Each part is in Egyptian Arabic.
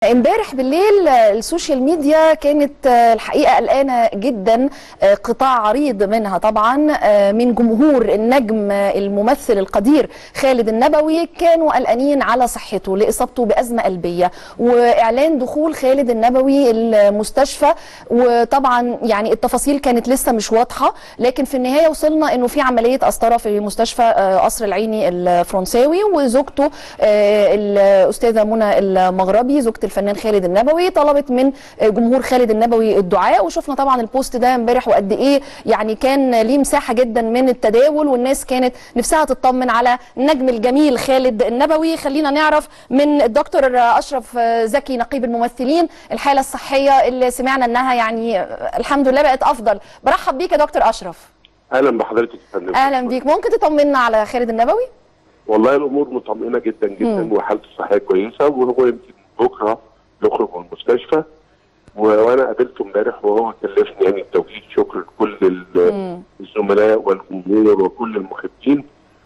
امبارح بالليل السوشيال ميديا كانت الحقيقه قلقانه جدا قطاع عريض منها طبعا من جمهور النجم الممثل القدير خالد النبوي كانوا قلقانين على صحته لاصابته بازمه قلبيه واعلان دخول خالد النبوي المستشفى وطبعا يعني التفاصيل كانت لسه مش واضحه لكن في النهايه وصلنا انه في عمليه قسطره في مستشفى قصر العيني الفرنساوي وزوجته الاستاذه منى المغربي زوجة الفنان خالد النبوي طلبت من جمهور خالد النبوي الدعاء وشفنا طبعا البوست ده امبارح وقد ايه يعني كان ليه مساحه جدا من التداول والناس كانت نفسها تطمن على النجم الجميل خالد النبوي خلينا نعرف من الدكتور اشرف زكي نقيب الممثلين الحاله الصحيه اللي سمعنا انها يعني الحمد لله بقت افضل برحب بيك يا دكتور اشرف اهلا بحضرتك يا فندم اهلا بيك ممكن تطمنا على خالد النبوي والله الامور مطمئنه جدا جدا وحالته الصحيه كويسه وهو يمكن بكره يخرج من المستشفى وانا قابلته امبارح وهو كلفني يعني بتوجيه شكر لكل الزملاء والجمهور وكل المحبين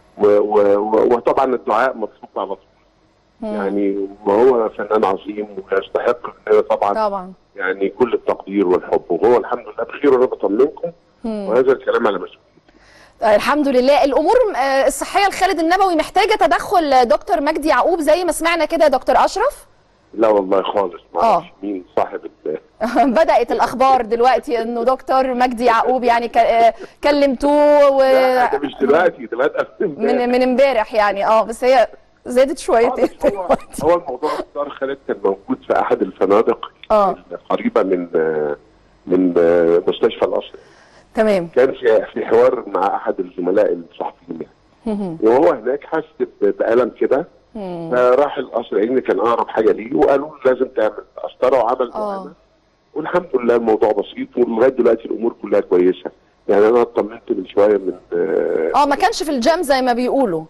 وطبعا الدعاء مطلوب على طول يعني وهو فنان عظيم ويستحق مننا طبعا طبعا يعني كل التقدير والحب وهو الحمد لله بخير وانا بطمنكم وهذا الكلام على مسؤوليتي الحمد لله الامور الصحيه لخالد النبوي محتاجه تدخل دكتور مجدي يعقوب زي ما سمعنا كده يا دكتور اشرف لا والله خالص ما اعرفش مين صاحب بدات الاخبار دلوقتي انه دكتور مجدي يعقوب يعني كلمتوه و لا مش دلوقتي دلوقتي من من امبارح يعني اه بس هي زادت شويتين هو, هو الموضوع دكتور خالد كان موجود في احد الفنادق اه القريبه من من مستشفى القصر تمام كان في في حوار مع احد الزملاء الصحفيين يعني وهو هناك حس بالم كده فراح القصر لان كان اقرب حاجه ليه وقالوا له لازم تعمل قسطره وعمل معانا والحمد لله الموضوع بسيط ولغايه دلوقتي الامور كلها كويسه يعني انا اطمنت من شويه من اه ما كانش في الجام زي ما بيقولوا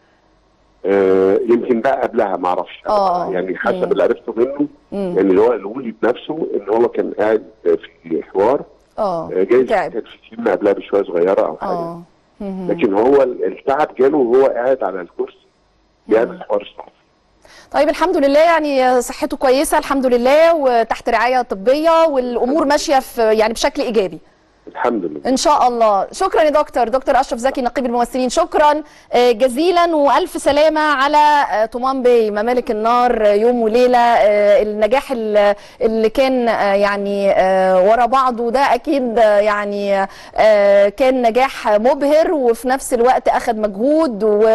آه يمكن بقى قبلها ما اعرفش يعني حسب اللي عرفته منه مم. يعني هو قالوا لي بنفسه ان هو كان قاعد في حوار اه جايز كانت في كلمه قبلها بشويه صغيره او حاجه أوه. لكن هو التعب جاله وهو قاعد على الكرسي بيعمل حوار الصحفي طيب الحمد لله يعني صحته كويسه الحمد لله وتحت رعايه طبيه والامور ماشيه في يعني بشكل ايجابي الحمد لله ان شاء الله شكرا يا دكتور دكتور اشرف زكي نقيب الممثلين شكرا جزيلا والف سلامه على طومان باي ممالك النار يوم وليله النجاح اللي كان يعني ورا بعضه ده اكيد يعني كان نجاح مبهر وفي نفس الوقت اخذ مجهود و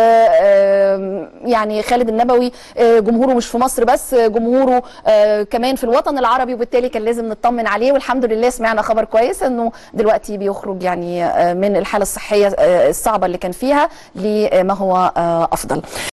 يعني خالد النبوي جمهوره مش في مصر بس جمهوره كمان في الوطن العربي وبالتالي كان لازم نطمن عليه والحمد لله سمعنا خبر كويس انه دلوقتي بيخرج يعني من الحاله الصحيه الصعبه اللي كان فيها لما هو افضل